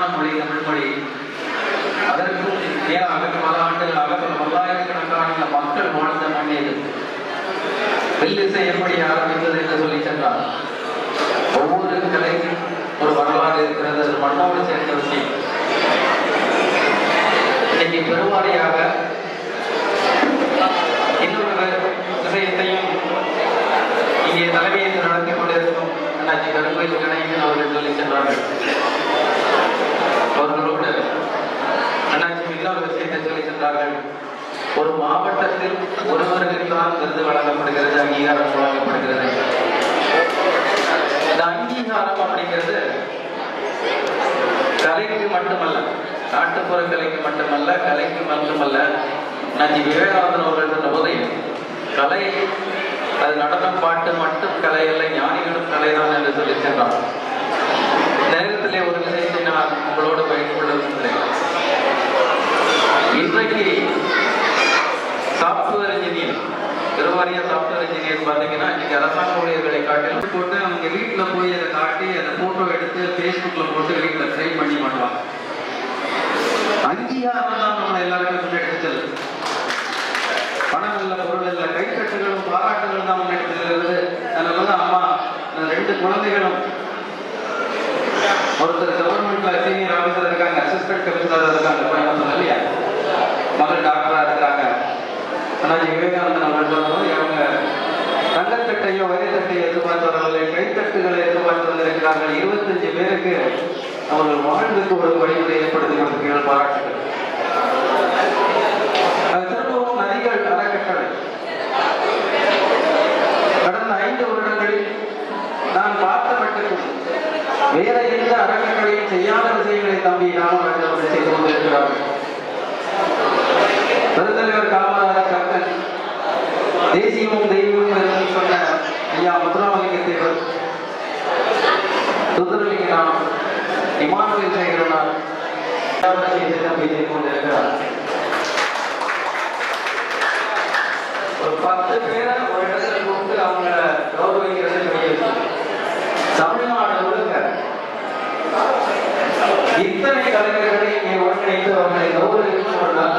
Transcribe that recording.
மொழி தமிழ் மொழி அதற்கும் மேலாக பல ஆண்டுகளாக பல பல்லாயிரக்கணக்கான மக்கள் வாழ்ந்த மண் இது வில்லிசை எப்படி ஆரம்பித்தது என்று சொல்லி சென்றார் ஒவ்வொரு கலைக்கும் ஒரு வரலாறு இருக்கிறது அது மண்ணோடு சேர்ந்த விஷயம் இன்னைக்கு பெருவாரியாக இன்னொரு விஷயத்தையும் இங்கே தலைமையை நடத்தி கொண்டிருக்கும் அண்ணாச்சி கருங்கோயில் கணேசன் அவர்கள் சொல்லி சென்றார்கள் அவர்களோடு அண்ணாச்சி இன்னொரு விஷயத்தை சொல்லி சென்றார்கள் ஒரு மாவட்டத்தில் ஒருவருக்கு தான் விருது வழங்கப்படுகிறது அங்கீகாரம் வழங்கப்படுகிறது இந்த அங்கீகாரம் அப்படிங்கிறது கலைக்கு மட்டுமல்ல நாட்டுப்புற கலைக்கு மட்டுமல்ல கலைக்கு மட்டுமல்ல நஞ்சி விவேகானந்தன் அவர்கள் சொன்ன போதே கலை அது நடனம் பாட்டு மட்டும் கலை அல்ல ஞானிகளும் கலைதான் என்று சொல்லி சென்றார் நேரத்திலே ஒரு விஷயத்தை நான் உங்களோடு பகிர்ந்து கொள்ள விரும்புகிறேன் இன்றைக்கு சாப்ட்வேர் இன்ஜினியர் திருவாரிய சாப்ட்வேர் இன்ஜினியர் பார்த்தீங்கன்னா இன்னைக்கு அரசாங்க ஊழியர்களை காட்டிலும் போட்டு அவங்க வீட்டில் போய் அதை காட்டி அந்த ஃபோட்டோ எடுத்து ஃபேஸ்புக்கில் போட்டு வீட்டில் ட்ரெயின் பண்ணி பண்ணுவாங்க அங்கீகாரம் தான் நம்ம எல்லாருக்கும் முன்னெடுத்து செல்லுது பணம் இல்லை பொருள் இல்லை கைத்தட்டுகளும் பாராட்டுகளும் தான் முன்னெடுத்து செல்லுது அதில் வந்து அம்மா அந்த ரெண்டு குழந்தைகளும் ஒருத்தர் கவர்மெண்ட்ல சீனியர் ஆஃபீஸர் இருக்காங்க அசிஸ்டன்ட் கமிஷனர் இருக்காங்க கோயம்புத்தூர் இல்லையா மகள் டாக்டரா இருக்காங்க அண்ணாஜி விவேகானந்தன் அவர்கள் சொல்லும்போது அவங்க தங்கத்தட்டையோ வரித்தட்டையோ எதிர்பார்த்து வரவில்லை கைத்தட்டுகளை எதிர்பார்த்து வந்திருக்கிறார்கள் இருபத்தஞ்சு பேருக்கு அவர்கள் வாழ்வுக்கு ஒரு வழிமுறை ஏற்படுத்தி கொடுத்திருக்கிறார்கள் பாராட்டுகள் அது திரும்பவும் நதிகள் அறக்கட்டளை கடந்த ஐந்து வருடங்களில் நான் பார்த்த மட்டுக்கும் வேற எந்த அறக்கட்டளையும் செய்யாத விஷயங்களை தம்பி ராமராஜ் அவர்கள் செய்து கொண்டிருக்கிறார்கள் பெருந்தலைவர் காமராஜர் கக்கன் தேசியமும் தெய்வமும் என்று சொன்ன ஐயா முத்துராமலிங்க தேவர் சுந்தரலிங்க ராம் இமானுவேல் சேகரனார் செய்து தம்பி செய்து கொண்டிருக்கிறார் ஒரு பத்து பேரை ஒரு இடத்துல கூப்பிட்டு அவங்க கௌரவிக்கிறது பெரிய விஷயம். தமிழ்நாடு முழுக்க இத்தனை கலைஞர்களை இங்கே ஒருங்கிணைத்து அவர்களை கௌரவிக்கும் ஒரு நல்ல